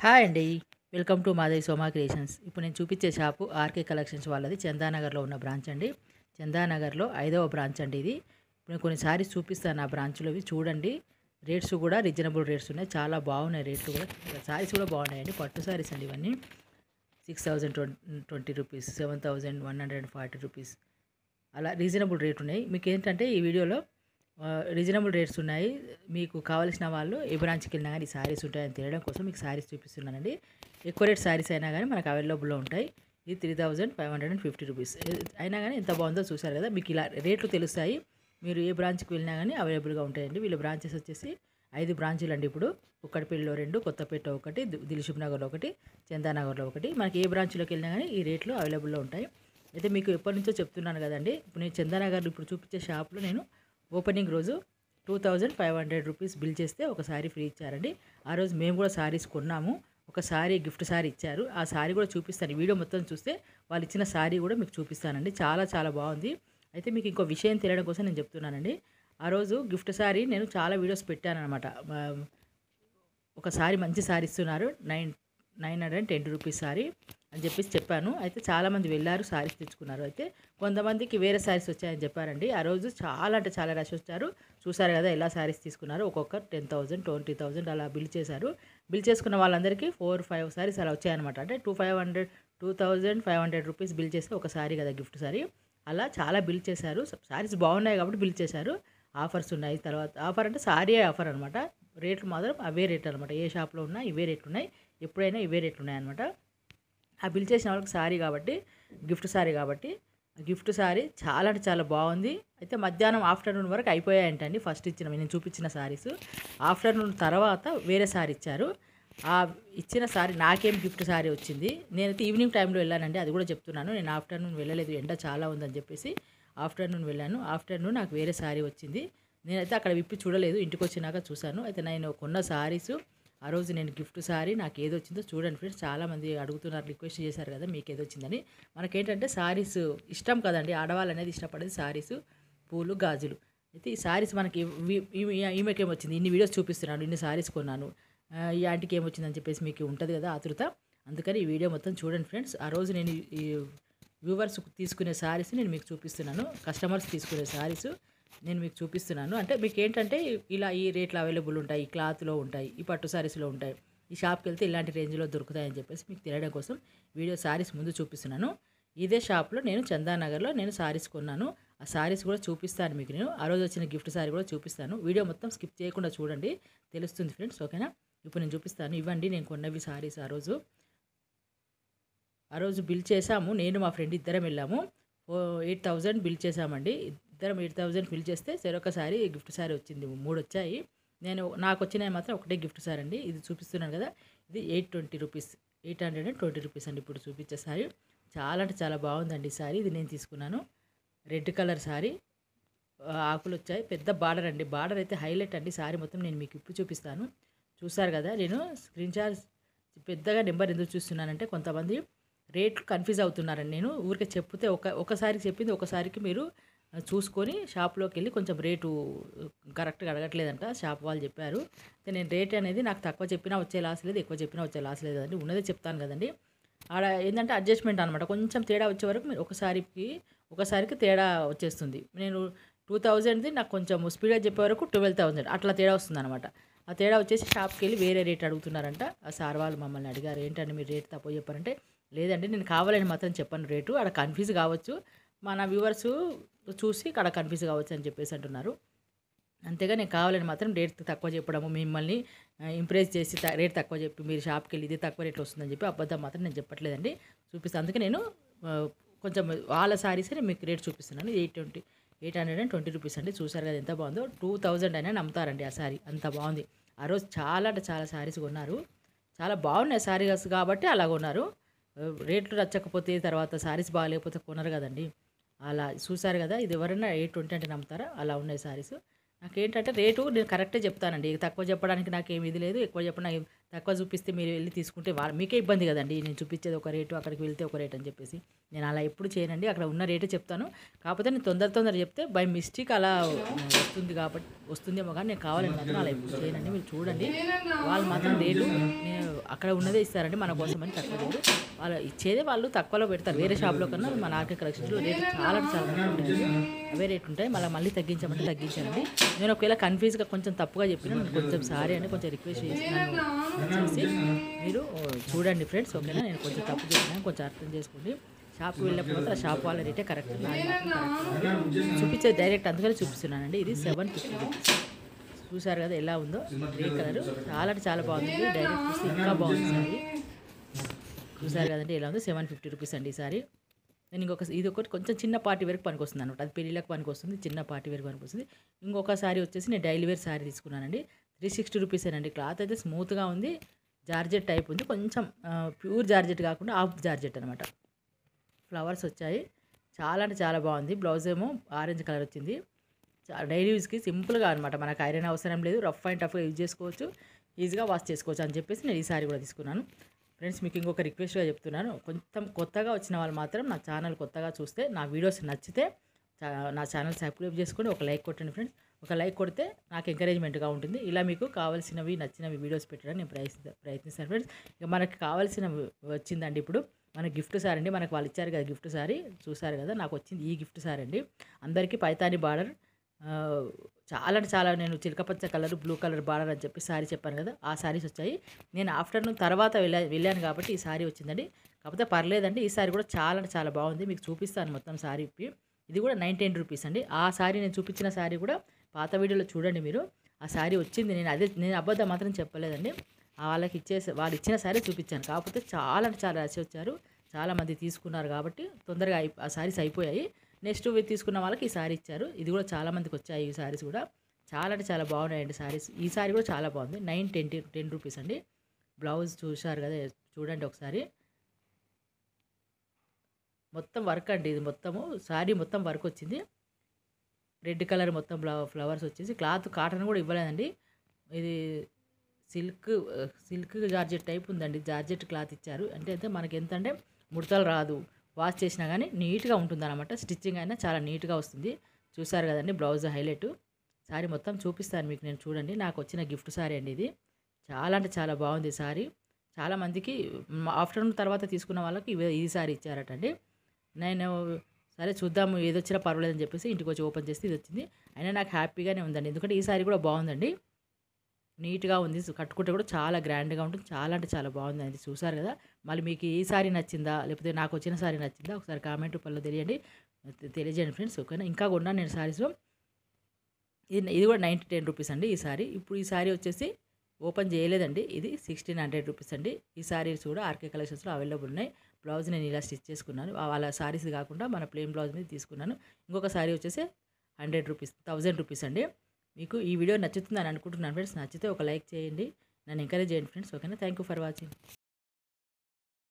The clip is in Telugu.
హాయ్ అండి welcome to Madhavi Soma creations ఇప్పుడు నేను చూపించే షాపు ఆర్కే కలెక్షన్స్ వాళ్ళది చందానగర్లో ఉన్న బ్రాంచ్ అండి చందానగర్లో ఐదవ బ్రాంచ్ అండి ఇది ఇప్పుడు నేను కొన్ని సారీస్ చూపిస్తాను ఆ బ్రాంచ్లో ఇవి చూడండి రేట్స్ కూడా రీజనబుల్ రేట్స్ ఉన్నాయి చాలా బాగున్నాయి రేట్లు కూడా సారీస్ కూడా బాగున్నాయండి పట్టు సారీస్ అండి ఇవన్నీ six thousand twenty rupees seven thousand one hundred forty rupees అలా రీజనబుల్ రేట్ ఉన్నాయి మీకు ఏంటంటే ఈ వీడియోలో రీజనబుల్ రేట్స్ ఉన్నాయి మీకు కావాల్సిన వాళ్ళు ఏ బ్రాంచ్కి వెళ్ళినా కానీ శారీస్ ఉంటాయని తెలియడం కోసం మీకు శారీస్ చూపిస్తున్నానండి ఎక్కువ రేట్ శారీస్ అయినా కానీ మనకు అవైలబుల్లో ఉంటాయి ఇది three thousand five hundred and fifty rupees అయినా కానీ ఎంత బాగుందో చూసారు కదా మీకు ఇలా రేట్లు తెలుస్తాయి మీరు ఏ బ్రాంచ్కి వెళ్ళినా కానీ అవైలబుల్గా ఉంటాయండి వీళ్ళ బ్రాంచెస్ వచ్చేసి ఐదు బ్రాంచీలు అండి ఇప్పుడు కుక్కటిపల్లిలో రెండు కొత్తపేట ఒకటి ది- దిల్సుఖ్ నగర్లో ఒకటి చందానగర్లో ఒకటి మనకి ఏ బ్రాంచ్లోకి వెళ్ళినా కానీ ఈ రేట్లు అవైలబుల్లో ఉంటాయి అయితే మీకు ఎప్పటి నుంచో చెప్తున్నాను కదండి ఇప్పుడు నేను చందానగర్ ఇప్పుడు చూపించే షాప్లో నేను ఓపెనింగ్ రోజు two thousand five hundred rupees bill చేస్తే ఒక సారీ ఫ్రీ ఇచ్చారండి ఆ రోజు మేము కూడా సారీస్ కొన్నాము ఒక సారీ గిఫ్ట్ సారీ ఇచ్చారు ఆ సారీ కూడా చూపిస్తాను ఈ వీడియో మొత్తం చూస్తే వాళ్ళు ఇచ్చిన సారీ కూడా మీకు చూపిస్తానండి చాలా చాలా బాగుంది అయితే మీకు ఇంకో విషయం తెలియడం కోసం నేను చెప్తున్నానండి ఆ రోజు గిఫ్ట్ సారీ నేను చాలా వీడియోస్ పెట్టాను అనమాట ఒక సారీ మంచి సారీ ఇస్తున్నారు nine nine hundred and ten rupees sari అని చెప్పేసి చెప్పాను అయితే చాలామంది వెళ్ళారు సారీస్ తెచ్చుకున్నారు అయితే కొంతమందికి వేరే సారీస్ వచ్చాయని చెప్పారండి ఆ రోజు చాలా అంటే చాలా రష్ వచ్చారు చూసారు కదా ఎలా సారీస్ తీసుకున్నారు ఒక్కొక్క టెన్ థౌసండ్ ట్వంటీ థౌసండ్ అలా బిల్ చేశారు బిల్ చేసుకున్న వాళ్ళందరికీ ఫోర్ ఫైవ్ సారీస్ అలా వచ్చాయన్నమాట అంటే two five hundred two thousand five hundred rupees bill చేస్తే ఒక సారీ కదా గిఫ్ట్ సారీ అలా చాలా బిల్ చేశారు సారీస్ బాగున్నాయి కాబట్టి బిల్ చేశారు ఆఫర్స్ ఉన్నాయి తర్వాత ఆఫర్ అంటే సారీ ఆఫర్ అనమాట రేట్లు మాత్రం అవే రేట్ అనమాట ఏ షాప్లో ఉన్నా ఇవే రేట్లు ఉన్నాయి ఎప్పుడైనా ఇవే రేట్లు ఉన్నాయి అనమాట ఆ బిల్ చేసిన వాళ్ళకి సారీ కాబట్టి గిఫ్ట్ సారీ కాబట్టి ఆ గిఫ్ట్ సారీ చాలా అంటే చాలా బాగుంది అయితే మధ్యాహ్నం ఆఫ్టర్నూన్ వరకు అయిపోయాయంటండి ఫస్ట్ ఇచ్చిన నేను చూపించిన సారీస్ ఆఫ్టర్నూన్ తర్వాత వేరే సారీ ఇచ్చారు ఆ ఇచ్చిన సారీ నాకేం గిఫ్ట్ సారీ వచ్చింది నేనైతే ఈవినింగ్ టైంలో వెళ్ళానండి అది కూడా చెప్తున్నాను నేను ఆఫ్టర్నూన్ వెళ్ళలేదు ఎండ చాలా ఉందని చెప్పేసి ఆఫ్టర్నూన్ వెళ్ళాను ఆఫ్టర్నూన్ నాకు వేరే సారీ వచ్చింది నేనైతే అక్కడ విప్పి చూడలేదు ఇంటికి వచ్చినాక చూశాను అయితే నేను కొన్న సారీస్ ఆ రోజు నేను గిఫ్ట్ సారీ నాకు ఏది వచ్చిందో చూడండి ఫ్రెండ్స్ చాలామంది అడుగుతున్నారు రిక్వెస్ట్ చేశారు కదా మీకు ఏది వచ్చిందని మనకేంటంటే సారీస్ ఇష్టం కదండి ఆడవాళ్ళు అనేది ఇష్టపడేది సారీస్ పూలు గాజులు అయితే ఈ సారీస్ మనకి ఇవి- ఇవి- ఈమెకి ఏమొచ్చింది ఇన్ని వీడియోస్ చూపిస్తున్నాను ఇన్ని సారీస్ కొన్నాను ఆ, ఈ ఆంటీకి ఏమొచ్చిందని చెప్పేసి మీకు ఉంటుంది కదా ఆతృత అందుకని ఈ వీడియో మొత్తం చూడండి ఫ్రెండ్స్ ఆ రోజు నేను ఈ వ్యూవర్స్ తీసుకునే సారీస్ నేను మీకు చూపిస్తున్నాను కస్టమర్స్ తీసుకునే సారీస్ నేను మీకు చూపిస్తున్నాను అంటే మీకు ఏంటంటే ఇలా ఈ రేట్లు అవైలబుల్ ఉంటాయి ఈ క్లాత్లో ఉంటాయి ఈ పట్టు సారీస్లో ఉంటాయి ఈ షాప్కి వెళ్తే ఇలాంటి రేంజ్లో దొరుకుతాయని చెప్పేసి మీకు తెలియడం కోసం వీడియో సారీస్ ముందు చూపిస్తున్నాను ఇదే షాప్లో నేను చందానగర్లో నేను సారీస్ కొన్నాను ఆ సారీస్ కూడా చూపిస్తాను మీకు నేను ఆ రోజు వచ్చిన గిఫ్ట్ సారీ కూడా చూపిస్తాను వీడియో మొత్తం స్కిప్ చేయకుండా చూడండి తెలుస్తుంది ఫ్రెండ్స్ ఓకేనా ఇప్పుడు నేను చూపిస్తాను ఇవ్వండి నేను కొన్నవి సారీస్ ఆ రోజు ఆ రోజు బిల్ చేసాము నేను మా ఫ్రెండ్ ఇద్దరం వెళ్ళాము ఎయిట్ థౌజండ్ బిల్ చేసామండి ఇద్దరం ఎయిట్ థౌజండ్ బిల్ చేస్తే చెరొక సారీ గిఫ్ట్ సారీ వచ్చింది మూడు వచ్చాయి నేను నాకు వచ్చినాయి మాత్రం ఒకటే గిఫ్ట్ సారీ అండి ఇది చూపిస్తున్నాను కదా ఇది eight twenty rupees eight hundred and twenty rupees అండి ఇప్పుడు చూపించే సారీ చాలా అంటే చాలా బాగుందండి ఈ సారీ ఇది నేను తీసుకున్నాను రెడ్ కలర్ సారీ ఆ, ఆకులు వచ్చాయి పెద్ద బార్డర్ అండి బార్డర్ అయితే హైలైట్ అండి సారీ మొత్తం నేను మీకు ఇప్పుడు చూపిస్తాను చూసారు కదా నేను స్క్రీన్ షాట్ పెద్దగా నెంబర్ ఎందుకు చూస్తున్నానంటే కొంతమంది రేట్లు కన్ఫ్యూజ్ అవుతున్నారండి నేను ఊరికే చెప్తే ఒక ఒకసారికి చెప్పింది ఒకసారికి మీరు ఆ, చూసుకొని షాప్లోకి వెళ్ళి కొంచెం రేటు కరెక్ట్గా అడగట్లేదంట షాప్ వాళ్ళు చెప్పారు అయితే నేను రేట్ అనేది నాకు తక్కువ చెప్పినా వచ్చే లాస్ లేదు ఎక్కువ చెప్పినా వచ్చే లాస్ లేదు అండి ఉన్నదే చెప్తాను కదండి ఆడ ఏంటంటే అడ్జస్ట్మెంట్ అనమాట కొంచెం తేడా వచ్చే వరకు మీరు ఒకసారికి ఒకసారికి తేడా వచ్చేస్తుంది నేను టూ థౌజండ్ది నాకు కొంచెం స్పీడ్గా చెప్పే వరకు ట్వెల్వ్ థౌజండ్ అట్లా తేడా వస్తుంది అనమాట ఆ తేడా వచ్చేసి షాప్కి వెళ్ళి వేరే రేట్ అడుగుతున్నారంట ఆ సార్ వాళ్ళు మమ్మల్ని అడిగారు ఏంటంటే మీరు రేట్ తక్కువ చెప్పారంటే లేదండి నేను కావాలని మాత్రం చెప్పను రేటు అక్కడ కన్ఫ్యూజ్ కావచ్చు మన వ్యూవర్స్ చూసి అక్కడ కన్ఫ్యూజ్ కావచ్చు అని చెప్పేసి అంటున్నారు అంతేగా నేను కావాలని మాత్రం రేట్ తక్కువ చెప్పడము మిమ్మల్ని ఇంప్రెస్ చేసి త- రేట్ తక్కువ చెప్పి మీరు షాప్కి వెళ్ళి ఇది తక్కువ రేట్లో వస్తుందని చెప్పి అబద్ధం మాత్రం నేను చెప్పట్లేదండి చూపిస్తాను అందుకే నేను ఆ, కొంచెం వాళ్ళ సారీస్ మీకు రేట్ చూపిస్తున్నాను eight twenty eight hundred and twenty rupees అండి చూసారు కదా ఎంత బాగుందో టూ థౌజండ్ అయినా నమ్ముతారండి ఆ సారీ అంత బాగుంది ఆ రోజు చాలా అంటే చాలా సారీస్ కొన్నారు చాలా బాగున్నాయి సారీస్ కాబట్టి అలా కొన్నారు ఆ, రేట్లు నచ్చకపోతే తర్వాత సారీస్ బాగాలేకపోతే కొనరు కదండి అలా చూసారు కదా ఇది ఎవరైనా ఎయిట్ ట్వంటీ అంటే నమ్ముతారా అలా ఉన్నాయి సారీస్ నాకేంటంటే రేటు నేను కరెక్టే చెప్తానండి తక్కువ చెప్పడానికి నాకు ఏమి ఇది లేదు ఎక్కువ చెప్పడం నాకు తక్కువ చూపిస్తే మీరు వెళ్ళి తీసుకుంటే వాళ్ళ మీకే ఇబ్బంది కదండి నేను చూపించేది ఒక రేటు అక్కడికి వెళ్తే ఒక రేట్ అని చెప్పేసి నేను అలా ఎప్పుడు చేయనండి అక్కడ ఉన్న రేటే చెప్తాను కాకపోతే నేను తొందర తొందర చెప్తే బై మిస్టేక్ అలా వస్తుంది కాబట్టి వస్తుందేమో కానీ నేను కావాలని మాత్రం అలా ఎప్పుడు చేయనండి మీరు చూడండి వాళ్ళు మాత్రం రేటు నేను అక్కడ ఉన్నదే ఇస్తారండి మన కోసం అని తక్కువ రేటు వాళ్ళు ఇచ్చేదే వాళ్ళు తక్కువలో పెడతారు వేరే షాప్లో కన్నా మన ఆర్కే కలెక్షన్స్లో రేటు చాలా చాలా తక్కువ ఉంటాయండి అవే రేట్ ఉంటాయి మళ్ళీ మళ్ళీ తగ్గించమంటే తగ్గించానండి నేను ఒకవేళ కన్ఫ్యూజ్గా కొంచెం తప్పుగా చెప్పిన నేను కొంచెం సారీ అని కొంచెం రిక్వెస్ట్ చేస్తున్నాను చేసి మీరు ఓ, చూడండి ఫ్రెండ్స్ ఓకేనా నేను కొంచెం తప్పు చెప్పినాను కొంచెం అర్థం చేసుకోండి షాప్కి వెళ్ళినప్పుడు మాత్రం ఆ షాప్ వాళ్ళ రేటే కరెక్ట్ నాది మాత్రం correct ఉంది. చూపించేది డైరెక్ట్ అందుకని చూపిస్తున్నానండి ఇది సెవెన్ ఫిఫ్టీ రూపీస్ చూసారు కదా ఎలా ఉందో గ్రే కలర్ చాలా అంటే చాలా బాగుంది డైరెక్ట్ చూస్తే ఇంకా బాగుంది సారీ చూసారు కదండి ఎలా ఉందో సెవెన్ ఫిఫ్టీ రూపీస్ అండి ఈ సారీ నేను ఇంకొక ఇది ఒకటి కొంచెం చిన్న పార్టీ వరకు పనికి వస్తుంది అనమాట అది పెళ్ళిళ్ళకి పనికి వస్తుంది చిన్న పార్టీ వరకు పనికి వస్తుంది ఇంకొక సారీ వచ్చేసి నేను డైలీ వేర్ సారీ తీసుకున్నానండి త్రీ సిక్స్టీ రూపీసేనండి క్లాత్ అయితే స్మూత్గా ఉంది జార్జెట్ టైప్ ఉంది కొంచెం ప్యూర్ జార్జెట్ కాకుండా హాఫ్ జార్జెట్ అనమాట ఫ్లవర్స్ వచ్చాయి చాలా అంటే చాలా బాగుంది బ్లౌజ్ ఏమో ఆరెంజ్ కలర్ వచ్చింది డైలీ యూజ్కి సింపుల్గా అనమాట మనకు ఐరన్ అవసరం లేదు రఫ్ అండ్ టఫ్గా యూజ్ చేసుకోవచ్చు ఈజీగా వాష్ చేసుకోవచ్చు అని చెప్పేసి నేను ఈ సారీ కూడా తీసుకున్నాను ఫ్రెండ్స్ మీకు ఇంకొక రిక్వెస్ట్గా చెప్తున్నాను కొంచెం కొత్తగా వచ్చిన వాళ్ళు మాత్రం నా ఛానల్ కొత్తగా చూస్తే నా వీడియోస్ నచ్చితే చా- నా ఛానల్ సబ్స్క్రైబ్ చేసుకొని ఒక లైక్ కొట్టండి ఫ్రెండ్స్ ఒక లైక్ కొడితే నాకు ఎంకరేజ్మెంట్గా ఉంటుంది ఇలా మీకు కావాల్సినవి నచ్చినవి వీడియోస్ పెట్టడానికి నేను ప్రయత్ని ప్రయత్నిస్తాను ఫ్రెండ్స్ ఇక మనకి కావాల్సిన వచ్చిందండి ఇప్పుడు మన గిఫ్ట్ సారీ అండి మనకు వాళ్ళు ఇచ్చారు కదా గిఫ్ట్ సారీ చూసారు కదా నాకు వచ్చింది ఈ గిఫ్ట్ సారీ అండి అందరికీ పైతాని బార్డర్ చాలా అంటే చాలా నేను చిలకపచ్చ కలర్ బ్లూ కలర్ బార్డర్ అని చెప్పి సారీ చెప్పాను కదా ఆ సారీస్ వచ్చాయి నేను ఆఫ్టర్నూన్ తర్వాత వెళ్ళా వెళ్ళాను కాబట్టి ఈ సారీ వచ్చిందండి కాకపోతే పర్లేదండి ఈ సారీ కూడా చాలా అంటే చాలా బాగుంది మీకు చూపిస్తాను మొత్తం సారీ ఇప్పి ఇది కూడా నైన్ టెన్ రూపీస్ అండి ఆ సారీ నేను చూపించిన సారీ కూడా పాత వీడియోలో చూడండి మీరు ఆ సారీ వచ్చింది నేను అదే నేను అబద్ధం మాత్రం చెప్పలేదండి ఆ వాళ్ళకి ఇచ్చేసి వాళ్ళు ఇచ్చిన సారీ చూపించాను కాకపోతే చాలా అంటే చాలా రష్ వచ్చారు చాలా మంది తీసుకున్నారు కాబట్టి తొందరగా అయి ఆ సారీస్ అయిపోయాయి నెక్స్ట్ తీసుకున్న వాళ్ళకి ఈ సారీ ఇచ్చారు ఇది కూడా చాలా మందికి వచ్చాయి ఈ సారీస్ కూడా చాలా అంటే చాలా బాగున్నాయండి సారీస్ ఈ సారీ కూడా చాలా బాగుంది నైన్ టెన్ టెన్ రూపీస్ అండి బ్లౌజ్ చూశారు కదా చూడండి ఒకసారి మొత్తం వర్క్ అండి ఇది మొత్తము సారీ మొత్తం వర్క్ వచ్చింది రెడ్ కలర్ మొత్తం ఫ్లవ- ఫ్లవర్స్ వచ్చేసి క్లాత్ కాటన్ కూడా ఇవ్వలేదండి ఇది సిల్క్ సిల్క్ జార్జెట్ టైప్ ఉందండి జార్జెట్ క్లాత్ ఇచ్చారు అంటే అయితే మనకి ఎంత అంటే ముడతలు రాదు వాష్ చేసినా కానీ నీట్గా ఉంటుంది అనమాట స్టిచ్చింగ్ అయినా చాలా నీట్గా వస్తుంది చూసారు కదండి బ్లౌజ్ హైలైట్ సారీ మొత్తం చూపిస్తాను మీకు నేను చూడండి నాకు వచ్చిన గిఫ్ట్ సారీ అండి ఇది చాలా అంటే చాలా బాగుంది ఈ సారీ చాలా మందికి ఆఫ్టర్నూన్ తర్వాత తీసుకున్న వాళ్ళకి ఇవే- ఈ సారీ ఇచ్చారటండి నేను సరే చూద్దాము ఏది వచ్చినా పర్వాలేదని చెప్పేసి ఇంటికి వచ్చి ఓపెన్ చేస్తే ఇది వచ్చింది అయినా నాకు హ్యాపీగానే ఉందండి ఎందుకంటే ఈ సారీ కూడా బాగుందండి నీట్గా ఉంది కట్టుకుంటే కూడా చాలా గ్రాండ్గా ఉంటుంది చాలా అంటే చాలా బాగుంది అది చూసారు కదా మళ్ళీ మీకు ఈ సారీ నచ్చిందా లేకపోతే నాకు వచ్చిన సారీ నచ్చిందా ఒకసారి కామెంట్ రూపంలో తెలియండి తె- తెలియజేయండి ఫ్రెండ్స్ ఓకేనా ఇంకా కొన్నాను నేను సారీస్లో ఇది ఇది కూడా నైంటీ టెన్ రూపీస్ అండి ఈ సారీ ఇప్పుడు ఈ సారీ వచ్చేసి ఓపెన్ చేయలేదండి ఇది సిక్స్టీన్ హండ్రెడ్ రూపీస్ అండి ఈ సారీస్ కూడా ఆర్కే కలెక్షన్స్లో అవైలబుల్ ఉన్నాయి బ్లౌజ్ నేను ఇలా స్టిచ్ చేసుకున్నాను ఆ వాళ్ళ సారీస్ కాకుండా మన ప్లెయిన్ బ్లౌజ్ మీద తీసుకున్నాను ఇంకొక సారీ వచ్చేసి హండ్రెడ్ రూపీస్ థౌజండ్ రూపీస్ అండి మీకు ఈ వీడియో నచ్చుతుందని అనుకుంటున్నాను ఫ్రెండ్స్ నచ్చితే ఒక లైక్ చేయండి నన్ను ఎంకరేజ్ చేయండి ఫ్రెండ్స్ ఓకేనా థ్యాంక్ యూ ఫర్ వాచింగ్